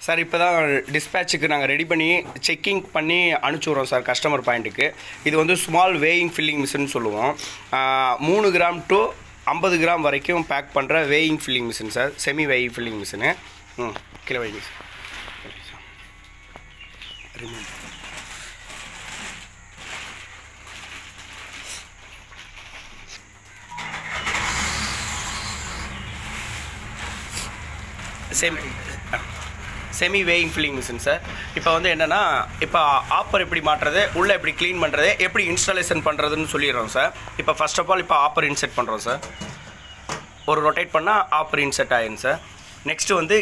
sir இப்போ தான் டிஸ்பேச்சுக்கு நாங்கள் ரெடி பண்ணி செக்கிங் பண்ணி அனுப்பிச்சி சார் கஸ்டமர் பாயிண்ட்டுக்கு இது வந்து ஸ்மால் வேயிங் ஃபில்லிங் மிஷின் சொல்லுவோம் ஆஹ், மூணு கிராம் டு ஐம்பது கிராம் வரைக்கும் பேக் பண்ணுற weighing filling machine sir semi weighing filling machine ம் கிலோ வைங்க sir remove semi semi weighing filling machine sir இப்போ வந்து என்னென்னா இப்போ ஆப்பர் எப்படி மாட்டுறது உள்ளே எப்படி க்ளீன் பண்ணுறது எப்படி இன்ஸ்டாலேஷன் பண்ணுறதுன்னு சொல்லிடுறோம் சார் இப்போ ஃபர்ஸ்ட் ஆஃப் ஆல் இப்போ ஆப்பர் இன்செர்ட் பண்ணுறோம் சார் ஒரு ரொட்டேட் பண்ணால் ஆப்பர் இன்செர்ட் ஆயிரும் சார் நெக்ஸ்ட்டு வந்து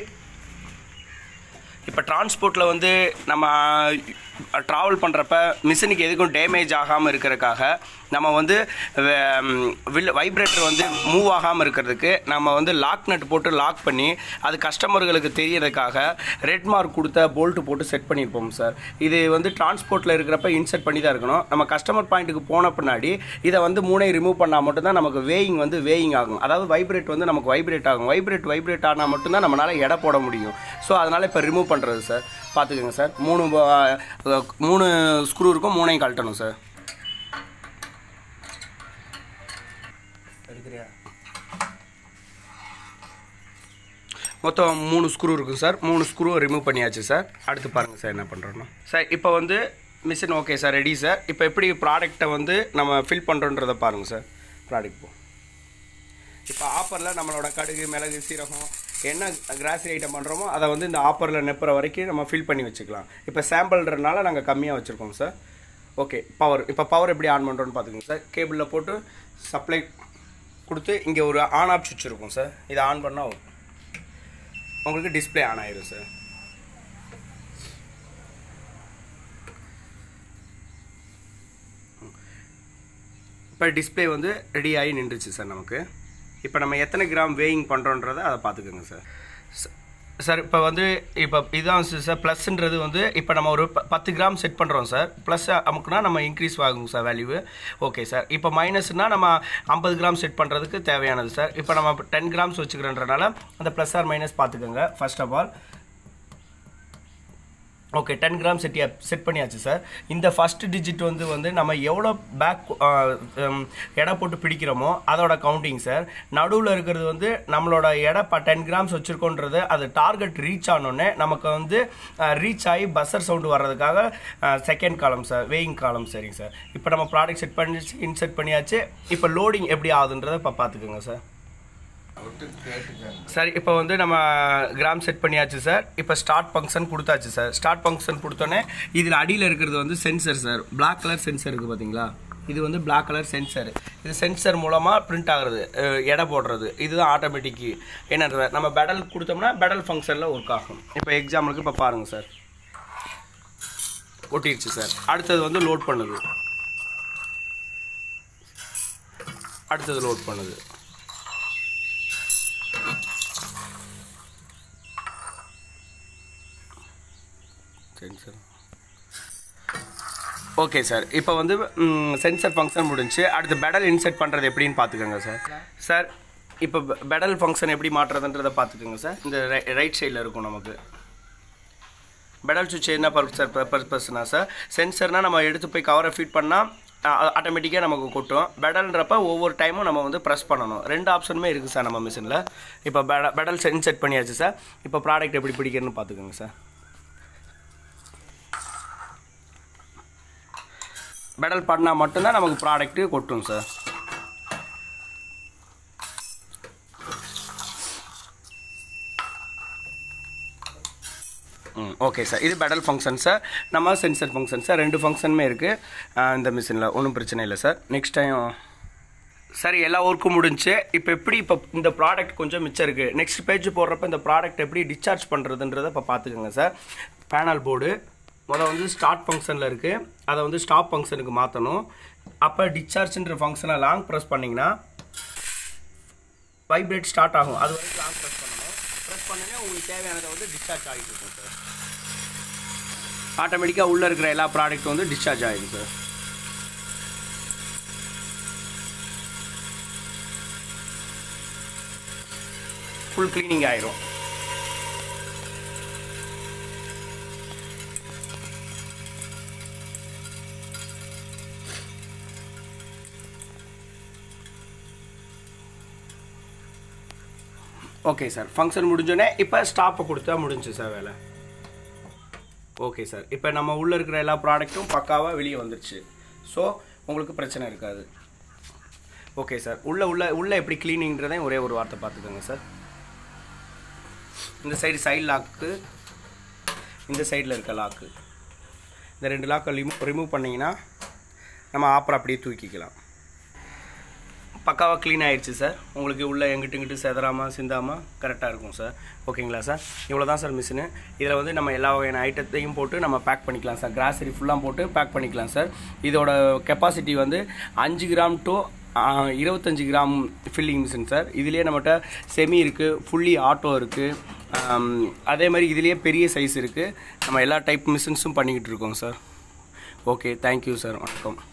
இப்போ டிரான்ஸ்போர்ட்டில் வந்து நம்ம ட்ராவல் பண்ணுறப்ப மிஷினுக்கு எதுக்கும் டேமேஜ் ஆகாமல் இருக்கிறதுக்காக நம்ம வந்து வில் வைப்ரேட்டர் வந்து மூவ் ஆகாமல் இருக்கிறதுக்கு நம்ம வந்து லாக் நட் போட்டு லாக் பண்ணி அது கஸ்டமர்களுக்கு தெரியறதுக்காக ரெட் மார்க் கொடுத்த போல்ட்டு போட்டு செட் பண்ணியிருப்போம் சார் இது வந்து டிரான்ஸ்போர்ட்டில் இருக்கிறப்ப இன்செர்ட் பண்ணி தான் இருக்கணும் நம்ம கஸ்டமர் பாயிண்ட்டுக்கு போன பின்னாடி இதை வந்து மூணை ரிமூவ் பண்ணால் மட்டும்தான் நமக்கு வேயிங் வந்து வேயிங் ஆகும் அதாவது வைப்ரேட் வந்து நமக்கு வைப்ரேட் ஆகும் வைப்ரேட் வைப்ரேட் ஆனால் மட்டும்தான் நம்மளால் எடை போட முடியும் ஸோ அதனால் இப்போ ரிமூவ் பண்ணுறது சார் பார்த்துக்கோங்க சார் மூணு ப- மூணு ஸ்க்ரூ இருக்கும் மூணையும் கழட்டணும் சார் எடுக்கிறியா மொத்தம் மூணு ஸ்க்ரூ இருக்கும் சார் மூணு ஸ்க்ரூவை ரிமூவ் பண்ணியாச்சு சார் அடுத்து பாருங்கள் சார் என்ன பண்ணுறோன்னா சார் இப்போ வந்து machine okay sir ready sir இப்போ எப்படி ப்ராடக்ட்டை வந்து நம்ம ஃபில் பண்ணுறோன்றதை பாருங்கள் சார் ப்ராடக்ட் போ இப்போ ஆஃபரில் நம்மளோட கடுகு மிளகு சீரகம் என்ன கிராசரி ஐட்டம் பண்ணுறோமோ அதை வந்து இந்த ஆஃபரில் நெப்புற வரைக்கும் நம்ம ஃபில் பண்ணி வச்சுக்கலாம் இப்போ சாம்பிள்ன்றனால நாங்கள் கம்மியாக வச்சுருக்கோம் சார் ஓகே பவர் இப்போ பவர் எப்படி ஆன் பண்ணுறோன்னு பார்த்துக்கோங்க சார் கேபிளில் போட்டு சப்ளை கொடுத்து இங்கே ஒரு ஆன் ஆப் சுவிட்ச் இருக்கும் சார் இதை ஆன் பண்ணால் உங்களுக்கு டிஸ்ப்ளே ஆன் ஆயிரும் சார் இப்போ டிஸ்ப்ளே வந்து ரெடி ஆகி நின்றுச்சு சார் நமக்கு இப்போ நம்ம எத்தனை கிராம் வேயிங் பண்ணுறோன்றதை அதை பார்த்துக்கோங்க சார் ச- சார் இப்போ வந்து இப்போ இதுதான் சார் ப்ளஸ்ன்றது வந்து இப்போ நம்ம ஒரு ப- பத்து கிராம் செட் பண்ணுறோம் சார் ப்ளஸ் அமுக்குனா நம்ம இன்க்ரீஸ் ஆகும் சார் வேல்யூ ஓகே சார் இப்போ மைனஸ்னால் நம்ம ஐம்பது கிராம் செட் பண்ணுறதுக்கு தேவையானது சார் இப்போ நம்ம டென் கிராம்ஸ் வச்சுக்கிறன்றனால அந்த ப்ளஸ் ஆர் மைனஸ் பார்த்துக்கோங்க first of all okay ten gram set set பண்ணியாச்சு சார் இந்த ஃபர்ஸ்ட் டிஜிட் வந்து வந்து நம்ம எவ்வளோ பேக் எடை போட்டு பிடிக்கிறோமோ அதோட கவுண்டிங் சார் நடுவில் இருக்கிறது வந்து நம்மளோட எடை ப டென் கிராம்ஸ் வச்சுருக்கோன்றது அது டார்கெட் ரீச் ஆனோடனே நமக்கு வந்து ரீச் ஆகி பஸ்ஸர் சவுண்டு வர்றதுக்காக second column sir weighing column சரிங்க சார் இப்போ நம்ம ப்ராடக்ட் செட் பண்ணிச்சு இன்செட் பண்ணியாச்சு இப்போ லோடிங் எப்படி ஆகுதுன்றதை இப்போ பார்த்துக்கோங்க சார் சார் இப்போ வந்து நம்ம கிராம் செட் பண்ணியாச்சு சார் இப்போ ஸ்டார்ட் ஃபங்க்ஷன் கொடுத்தாச்சு சார் ஸ்டார்ட் ஃபங்க்ஷன் கொடுத்தோன்னே இதில் அடியில் இருக்கிறது வந்து sensor sir Black colour sensor இருக்குது பார்த்தீங்களா இது வந்து Black கலர் சென்சர் இது சென்சர் மூலமாக பிரிண்ட் ஆகுறது அஹ், எடை போடுறது இதுதான் ஆட்டோமேட்டிக் என்னன்றது நம்ம பெடல் கொடுத்தோம்னா பெடல் ஃபங்க்ஷனில் ஒர்க் ஆகும் இப்போ எக்ஸாம்பிளுக்கு இப்போ பாருங்கள் சார் ஒட்டிடுச்சு சார் அடுத்தது வந்து லோட் பண்ணுது அடுத்தது லோட் பண்ணுது சென்சர் ஓகே சார் இப்போ வந்து சென்சர் ஃபங்க்ஷன் முடிஞ்சு அடுத்து பெடல் இன்செர்ட் பண்ணுறது எப்படின்னு பார்த்துக்கோங்க சார் சார் இப்போ பெடல் ஃபங்க்ஷன் எப்படி மாற்றுறதுன்றதை பார்த்துக்கோங்க சார் இந்த ரைட் சைடில் இருக்கும் நமக்கு பெடல் சுவிட்ச் என்ன பர்பஸ் சார் பர்பஸ்னா சார் சென்சர்னால் நம்ம எடுத்து போய் கவரை ஃபீட் பண்ணால் ஆட்டோமேட்டிக்காக நமக்கு கொட்டும் பெடல்ன்றப்ப ஒவ்வொரு டைமும் நம்ம வந்து ப்ரெஸ் பண்ணணும் ரெண்டு ஆப்ஷனுமே இருக்குது சார் நம்ம மிஷினில் இப்போ பெட பெடல் சென்செட் பண்ணியாச்சு சார் இப்போ ப்ராடக்ட் எப்படி பிடிக்கிறதுன்னு பார்த்துக்கோங்க சார் பெடல் பண்ணால் மட்டும்தான் நமக்கு ப்ராடக்ட்டு கொட்டும் சார் ம் ஓகே சார் இது பெடல் ஃபங்க்ஷன் சார் நம்ம சென்சர் ஃபங்க்ஷன் சார் ரெண்டு ஃபங்க்ஷனுமே இருக்குது இந்த மிஷினில் ஒன்றும் பிரச்சனை இல்லை சார் நெக்ஸ்ட் டைம் சரி எல்லா ஒர்க்கும் முடிஞ்சு இப்போ எப்படி இப்போ இந்த ப்ராடக்ட் கொஞ்சம் மிச்சம் இருக்குது நெக்ஸ்ட் பேஜ் போடுறப்ப இந்த ப்ராடக்ட் எப்படி டிஸ்சார்ஜ் பண்ணுறதுன்றதை இப்போ பார்த்துக்கோங்க சார் பேனல் போர்டு முதல்ல வந்து ஸ்டார்ட் ஃபங்க்ஷனில் இருக்குது அதை வந்து ஸ்டாப் ஃபங்க்ஷனுக்கு மாற்றணும் அப்போ டிஸ்சார்ஜ்ன்ற ஃபங்க்ஷனை லாங் ப்ரெஸ் பண்ணிங்கன்னா வைப்ரேட் ஸ்டார்ட் ஆகும் அது வரைக்கும் லாங் ப்ரெஸ் பண்ணணும் ப்ரெஸ் பண்ணனே உங்களுக்கு தேவையானதை வந்து டிஸ்சார்ஜ் ஆகிட்டு இருக்கும் சார் ஆட்டோமேட்டிக்காக உள்ளே இருக்கிற எல்லா ப்ராடக்ட்டும் வந்து டிஸ்சார்ஜ் ஆகிடும் சார் ஃபுல் க்ளீனிங் ஆயிரும் ஓகே சார் ஃபங்க்ஷன் முடிஞ்சோடனே இப்போ ஸ்டாப்பை கொடுத்தா முடிஞ்சு சார் வேலை ஓகே சார் இப்போ நம்ம உள்ளே இருக்கிற எல்லா ப்ராடக்ட்டும் பக்காவாக வெளியே வந்துருச்சு ஸோ உங்களுக்கு பிரச்சனை இருக்காது ஓகே சார் உள்ள உள்ள உள்ள எப்படி க்ளீனிங்கிறதையும் ஒரே ஒரு வார்த்தை பார்த்துக்கோங்க சார் இந்த சைடு சைடு லாக்கு இந்த சைடில் இருக்க லாக்கு இந்த ரெண்டு லாக்கை ரிமூவ் ரிமூவ் பண்ணிங்கன்னா நம்ம ஆப்பரை அப்படியே தூக்கிக்கலாம் பக்காவாக க்ளீன் ஆயிடுச்சு சார் உங்களுக்கு உள்ள எங்கிட்டு இங்கிட்டு செதறாமல் சிந்தாமல் கரெக்டாக இருக்கும் சார் ஓகேங்களா சார் இவ்வளோ தான் சார் மிஷினு இதில் வந்து நம்ம எல்லா வகையான ஐட்டத்தையும் போட்டு நம்ம பேக் பண்ணிக்கலாம் சார் கிராசரி ஃபுல்லாக போட்டு பேக் பண்ணிக்கலாம் சார் இதோட கெப்பாசிட்டி வந்து அஞ்சு கிராம் டு இருபத்தஞ்சி கிராம் ஃபில்லிங் மிஷின் சார் இதுலேயே நம்மகிட்ட செமி இருக்குது ஃபுல்லி ஆட்டோ இருக்குது அதே மாதிரி இதுலேயே பெரிய சைஸ் இருக்குது நம்ம எல்லா டைப் மிஷின்ஸும் பண்ணிக்கிட்டு இருக்கோம் சார் ஓகே தேங்க்யூ சார் வணக்கம்